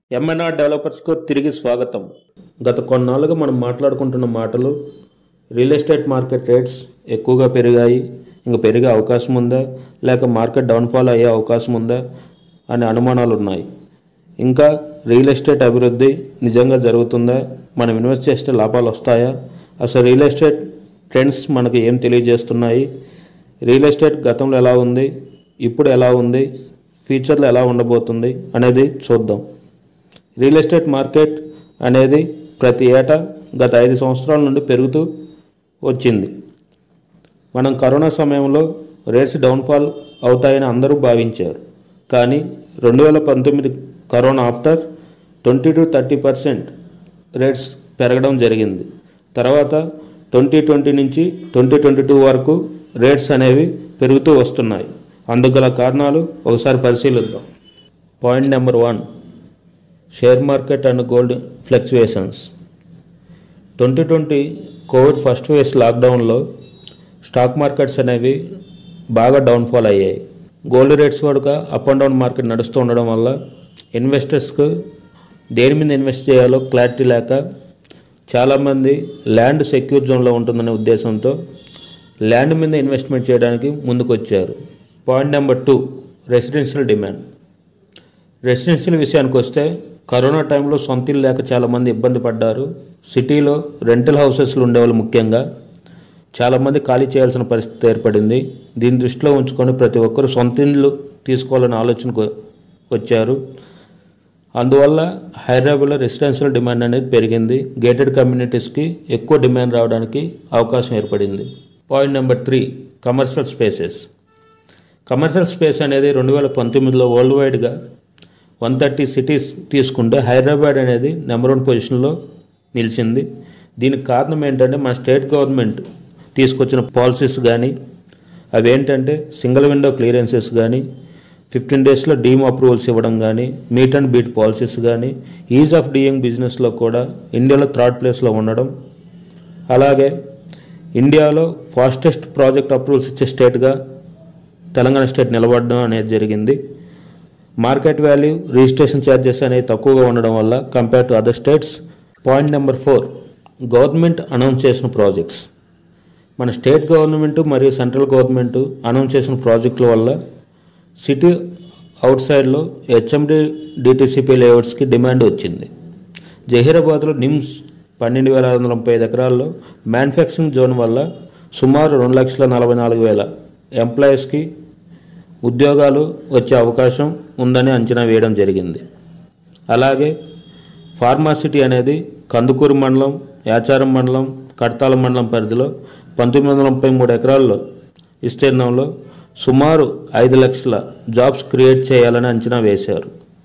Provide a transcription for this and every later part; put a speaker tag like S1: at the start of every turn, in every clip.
S1: MNR డెవలపర్స్కు తిరిగి స్వాగతం గత కొన్నాళ్ళుగా మనం మాట్లాడుకుంటున్న మాటలు రియల్ ఎస్టేట్ మార్కెట్ రేట్స్ ఎక్కువగా పెరిగాయి ఇంక పెరిగే అవకాశం ఉందా లేక మార్కెట్ డౌన్ఫాల్ అయ్యే అవకాశం ఉందా అనే అనుమానాలు ఉన్నాయి ఇంకా రియల్ ఎస్టేట్ అభివృద్ధి నిజంగా జరుగుతుందా మనం ఇన్వెస్ట్ చేస్తే లాభాలు వస్తాయా అసలు రియల్ ఎస్టేట్ ట్రెండ్స్ మనకు ఏం తెలియజేస్తున్నాయి రియల్ ఎస్టేట్ గతంలో ఎలా ఉంది ఇప్పుడు ఎలా ఉంది ఫ్యూచర్లో ఎలా ఉండబోతుంది అనేది చూద్దాం రియల్ ఎస్టేట్ మార్కెట్ అనేది ప్రతి ఏటా గత ఐదు సంవత్సరాల నుండి పెరుగుతూ వచ్చింది మనం కరోనా సమయంలో రేట్స్ డౌన్ఫాల్ అవుతాయని అందరూ భావించారు కానీ రెండు వేల పంతొమ్మిది corona after twenty to thirty percent rates పెరగడం జరిగింది తర్వాత ట్వంటీ ట్వంటీ నుంచి ట్వంటీ ట్వంటీ టూ వరకు రేట్స్ అనేవి పెరుగుతూ వస్తున్నాయి అందుకు గల కారణాలు ఒకసారి పరిశీలిద్దాం point number one share market and gold fluctuations twenty twenty COVID first phase లాక్డౌన్లో స్టాక్ మార్కెట్స్ అనేవి బాగా డౌన్ఫాల్ అయ్యాయి గోల్డ్ రేట్స్ కూడా అప్ అండ్ డౌన్ మార్కెట్ నడుస్తూ ఉండడం వల్ల ఇన్వెస్టర్స్కు దేని మీద ఇన్వెస్ట్ చేయాలో క్లారిటీ లేక చాలామంది ల్యాండ్ సెక్యూర్ జోన్లో ఉంటుందనే ఉద్దేశంతో ల్యాండ్ మీద ఇన్వెస్ట్మెంట్ చేయడానికి ముందుకు వచ్చారు point number two residential demand residential విషయానికి వస్తే కరోనా టైంలో సొంత ఇల్లు లేక చాలామంది ఇబ్బంది పడ్డారు సిటీలో రెంటల్ హౌసెస్లు ఉండేవాళ్ళు ముఖ్యంగా చాలామంది ఖాళీ చేయాల్సిన పరిస్థితి ఏర్పడింది దీన్ని దృష్టిలో ఉంచుకొని ప్రతి ఒక్కరూ సొంత ఇల్లు తీసుకోవాలనే ఆలోచనకు వచ్చారు అందువల్ల హైదరాబాద్లో రెసిడెన్షియల్ డిమాండ్ అనేది పెరిగింది గేటెడ్ కమ్యూనిటీస్కి ఎక్కువ డిమాండ్ రావడానికి అవకాశం ఏర్పడింది point number three commercial spaces commercial space అనేది రెండు వేల పంతొమ్మిదిలో వరల్డ్ వైడ్గా వన్ థర్టీ సిటీస్ తీసుకుంటే హైదరాబాద్ అనేది నెంబర్ వన్ పొజిషన్లో నిలిచింది దీనికి కారణం ఏంటంటే మన స్టేట్ గవర్నమెంట్ తీసుకొచ్చిన పాలసీస్ కానీ అవి ఏంటంటే సింగిల్ విండో క్లియరెన్సెస్ కానీ ఫిఫ్టీన్ డేస్లో డీమ్ అప్రూవల్స్ ఇవ్వడం కానీ మీట్ అండ్ బీట్ పాలసీస్ కానీ ఈజ్ ఆఫ్ డూయింగ్ బిజినెస్లో కూడా ఇండియాలో థర్డ్ ప్లేస్లో ఉండడం అలాగే ఇండియాలో ఫాస్టెస్ట్ ప్రాజెక్ట్ అప్రూవల్స్ ఇచ్చే స్టేట్గా తెలంగాణ స్టేట్ నిలబడడం అనేది జరిగింది మార్కెట్ వాల్యూ రిజిస్ట్రేషన్ ఛార్జెస్ అనేవి తక్కువగా ఉండడం వల్ల compare to other states point number four government announce చేసిన ప్రాజెక్ట్స్ మన స్టేట్ గవర్నమెంట్ మరియు సెంట్రల్ గవర్నమెంట్ అనౌన్స్ చేసిన ప్రాజెక్టుల వల్ల సిటీ అవుట్ సైడ్లో హెచ్ఎండి డిటీసీపీ లేఅవుట్స్కి డిమాండ్ వచ్చింది జహీరాబాద్లో నిమ్స్ పన్నెండు వేల ఆరు వందల ముప్పై ఐదు ఎకరాల్లో మ్యానుఫ్యాక్చరింగ్ జోన్ వల్ల సుమారు రెండు లక్షల నలభై నాలుగు వేల ఎంప్లాయీస్కి ఉద్యోగాలు వచ్చే అవకాశం ఉందని అంచనా వేయడం జరిగింది అలాగే ఫార్మాసిటీ అనేది కందుకూరు మండలం యాచారం మండలం కడతాల మండలం పరిధిలో పంతొమ్మిది వందల ముప్పై మూడు ఎకరాల్లో విస్తీర్ణంలో సుమారు ఐదు లక్షల జాబ్స్ క్రియేట్ చేయాలని అంచనా వేశారు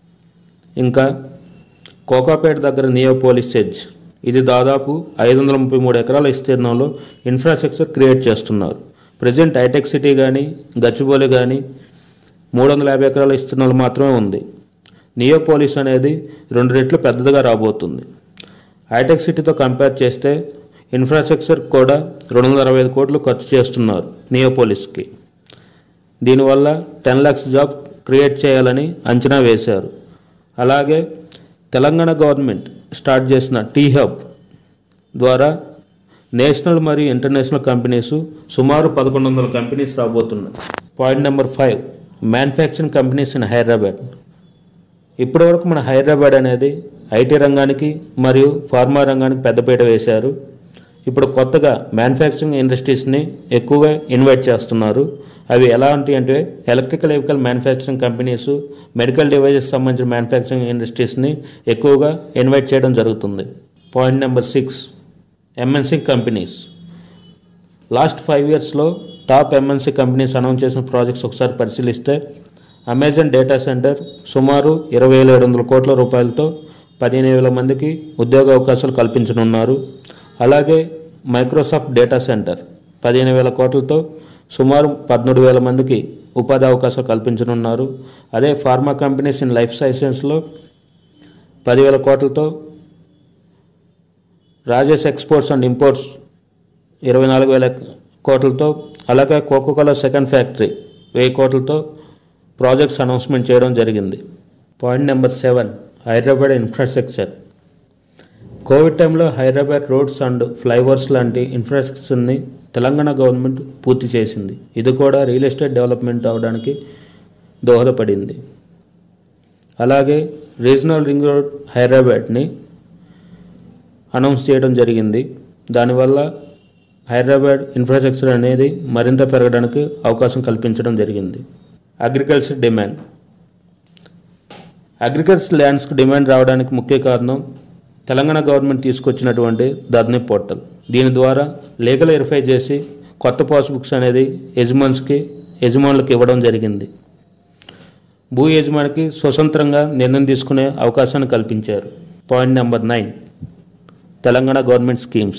S1: ఇంకా కోకాపేట దగ్గర నియోపోలిస్ ఎడ్జ్ ఇది దాదాపు ఐదు వందల ముప్పై మూడు ఎకరాల విస్తీర్ణంలో ఇన్ఫ్రాస్ట్రక్చర్ క్రియేట్ చేస్తున్నారు ప్రజెంట్ హైటెక్ సిటీ కానీ గచ్చిబౌలి కానీ మూడు వందల యాభై ఎకరాల విస్తీర్ణంలో మాత్రమే ఉంది నియోపోలిస్ అనేది రెండు రెట్లు పెద్దదిగా రాబోతుంది హైటెక్ సిటీతో కంపేర్ చేస్తే ఇన్ఫ్రాస్ట్రక్చర్ కూడా రెండు వందల అరవై ఐదు కోట్లు ఖర్చు చేస్తున్నారు నియోపోలిస్కి దీనివల్ల టెన్ ల్యాక్స్ జాబ్ క్రియేట్ చేయాలని అంచనా వేశారు అలాగే తెలంగాణ గవర్నమెంట్ స్టార్ట్ చేసిన టీ హబ్ ద్వారా నేషనల్ మరియు ఇంటర్నేషనల్ కంపెనీస్ సుమారు పదకొండు వందల కంపెనీస్ రాబోతున్నాయి point number five manufacturing companies in Hyderabad ఇప్పటివరకు మన హైదరాబాద్ అనేది ఐటీ రంగానికి మరియు ఫార్మా రంగానికి పెద్దపీట వేశారు ఇప్పుడు కొత్తగా మ్యానుఫ్యాక్చరింగ్ ఇండస్ట్రీస్ని ఎక్కువగా ఇన్వైట్ చేస్తున్నారు అవి ఎలాంటి అంటే electrical vehicle manufacturing companies medical devices సంబంధించిన మ్యానుఫ్యాక్చరింగ్ ఇండస్ట్రీస్ని ఎక్కువగా ఇన్వైట్ చేయడం జరుగుతుంది point number six MNC companies last five ఇయర్స్లో టాప్ ఎంఎన్సీ కంపెనీస్ అనౌన్స్ చేసిన ప్రాజెక్ట్స్ ఒకసారి పరిశీలిస్తే అమెజాన్ డేటా సెంటర్ సుమారు ఇరవై వేల ఏడు వందల కోట్ల రూపాయలతో పదిహేను వేల మందికి ఉద్యోగ అవకాశాలు కల్పించనున్నారు అలాగే మైక్రోసాఫ్ట్ డేటా సెంటర్ పదిహేను వేల కోట్లతో సుమారు పదమూడు వేల మందికి ఉపాధి అవకాశాలు కల్పించనున్నారు అదే ఫార్మా కంపెనీస్ ఇన్ లైఫ్ సైన్సెస్లో పదివేల కోట్లతో రాజేష్ ఎక్స్పోర్ట్స్ అండ్ ఇంపోర్ట్స్ ఇరవై నాలుగు వేల కోట్లతో అలాగే కోకోకోలా సెకండ్ ఫ్యాక్టరీ వెయ్యి కోట్లతో ప్రాజెక్ట్స్ అనౌన్స్మెంట్ చేయడం జరిగింది point number seven Hyderabad infrastructure covid టైంలో హైదరాబాద్ రోడ్స్ అండ్ ఫ్లైఓవర్స్ లాంటి ఇన్ఫ్రాస్ట్రక్చర్ని తెలంగాణ గవర్నమెంట్ పూర్తి చేసింది ఇది కూడా రియల్ ఎస్టేట్ డెవలప్మెంట్ అవడానికి దోహదపడింది అలాగే రీజనల్ రింగ్ రోడ్ హైదరాబాద్ని అనౌన్స్ చేయడం జరిగింది దానివల్ల హైదరాబాద్ ఇన్ఫ్రాస్ట్రక్చర్ అనేది మరింత పెరగడానికి అవకాశం కల్పించడం జరిగింది అగ్రికల్చర్ డిమాండ్ అగ్రికల్చర్ ల్యాండ్స్కి డిమాండ్ రావడానికి ముఖ్య కారణం తెలంగాణ గవర్నమెంట్ తీసుకొచ్చినటువంటి ధర్ని పోర్టల్ దీని ద్వారా లీగల్ వెరిఫై చేసి కొత్త పాస్బుక్స్ అనేది యజమాన్స్కి యజమానులకు ఇవ్వడం జరిగింది భూ యజమానికి స్వతంత్రంగా నిర్ణయం తీసుకునే అవకాశాన్ని కల్పించారు point number nine Telangana government schemes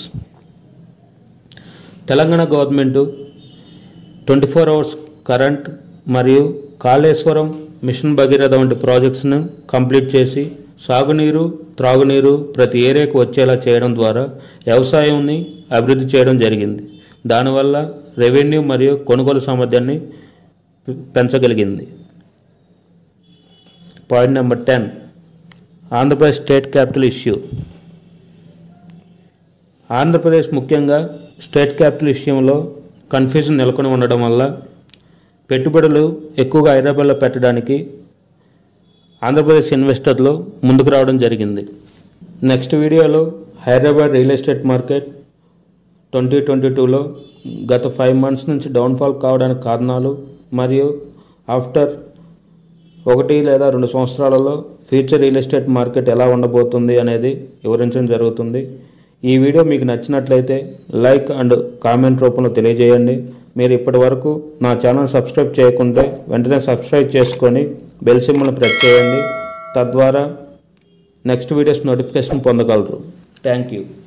S1: Telangana government twenty four hours current మరియు కాళేశ్వరం మిషన్ భగీరథ వంటి ప్రాజెక్ట్స్ను కంప్లీట్ చేసి సాగునీరు త్రాగునీరు ప్రతి ఏరియాకు వచ్చేలా చేయడం ద్వారా వ్యవసాయాన్ని అభివృద్ధి చేయడం జరిగింది దానివల్ల రెవెన్యూ మరియు కొనుగోలు సామర్థ్యాన్ని పె- పెంచగలిగింది point number ten Andhra Pradesh state capital issue Andhra Pradesh ముఖ్యంగా స్టేట్ క్యాపిటల్ విషయంలో కన్ఫ్యూజన్ నెలకొని ఉండడం వల్ల పెట్టుబడులు ఎక్కువగా హైదరాబాద్లో పెట్టడానికి ఆంధ్రప్రదేశ్ ఇన్వెస్టర్లు ముందుకు రావడం జరిగింది నెక్స్ట్ వీడియోలో Hyderabad real estate market twenty twenty టూలో గత ఫైవ్ మంత్స్ నుంచి డౌన్ఫాల్ కావడానికి కారణాలు మరియు ఆఫ్టర్ ఒకటి లేదా రెండు సంవత్సరాలలో ఫ్యూచర్ రియల్ ఎస్టేట్ మార్కెట్ ఎలా ఉండబోతుంది అనేది వివరించడం జరుగుతుంది ఈ వీడియో మీకు నచ్చినట్లయితే లైక్ అండ్ కామెంట్ రూపంలో తెలియజేయండి మీరు ఇప్పటి వరకు నా ఛానల్ సబ్స్క్రైబ్ చేయకుంటే వెంటనే సబ్స్క్రైబ్ చేసుకొని బెల్ సింబల్ని ప్రెస్ చేయండి తద్వారా నెక్స్ట్ వీడియోస్ నోటిఫికేషన్ పొందగలరు థ్యాంక్ యూ